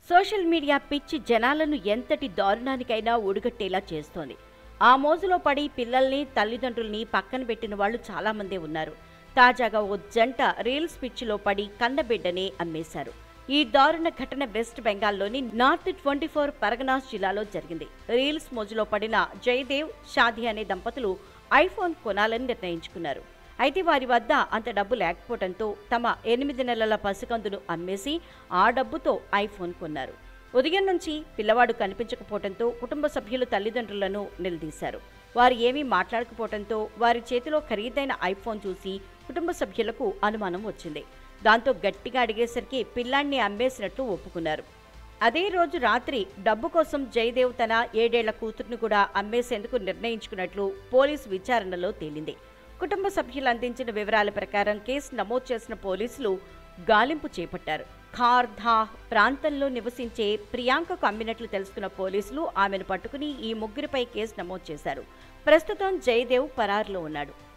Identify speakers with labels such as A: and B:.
A: social media పిచ్చి జనాలను ఎంతటి దారుణానికైనా ఒడిగట్టేలా చేస్తోంది ఆ మోజులో పడి పిల్లల్ని తల్లిదండ్రుల్ని పక్కన పెట్టిన వాళ్ళు చాలామందే ఉన్నారు తాజాగా ఓ జంట రీల్స్ పిచ్చిలో పడి కన్నబిడ్డనే అమ్మేశారు ఈ దారుణ ఘటన వెస్ట్ బెంగాల్లోని నార్త్ ట్వంటీ ఫోర్ పరగనాస్ జిల్లాలో జరిగింది రీల్స్ మోజులో పడిన జయదేవ్ షాది అనే దంపతులు ఐఫోన్ కొనాలని నిర్ణయించుకున్నారు అయితే వారి వద్ద అంత డబ్బు లేకపోవడంతో తమ ఎనిమిది నెలల పసికందును అమ్మేసి ఆ డబ్బుతో ఐఫోన్ కొన్నారు ఉదయం నుంచి పిల్లవాడు కనిపించకపోవడంతో కుటుంబ సభ్యులు తల్లిదండ్రులను నిలదీశారు వారు ఏమీ మాట్లాడకపోవడంతో వారి చేతిలో ఖరీదైన ఐఫోన్ చూసి కుటుంబ సభ్యులకు అనుమానం వచ్చింది దాంతో గట్టిగా అడిగేసరికి పిల్లాన్ని అమ్మేసినట్లు ఒప్పుకున్నారు అదే రోజు రాత్రి డబ్బు కోసం జయదేవ్ తన ఏడేళ్ల కూతుర్ని కూడా అమ్మేసేందుకు నిర్ణయించుకున్నట్లు పోలీసు విచారణలో తేలింది కుటుంబ సభ్యులు అందించిన వివరాల ప్రకారం కేసు నమోదు చేసిన పోలీసులు గాలింపు చేపట్టారు ఖార్ధా ప్రాంతంలో నివసించే ప్రియాంకకు అమ్మినట్లు తెలుసుకున్న పోలీసులు ఆమెను పట్టుకుని ఈ ముగ్గురిపై కేసు నమోదు చేశారు ప్రస్తుతం జయదేవ్ పరారులో ఉన్నాడు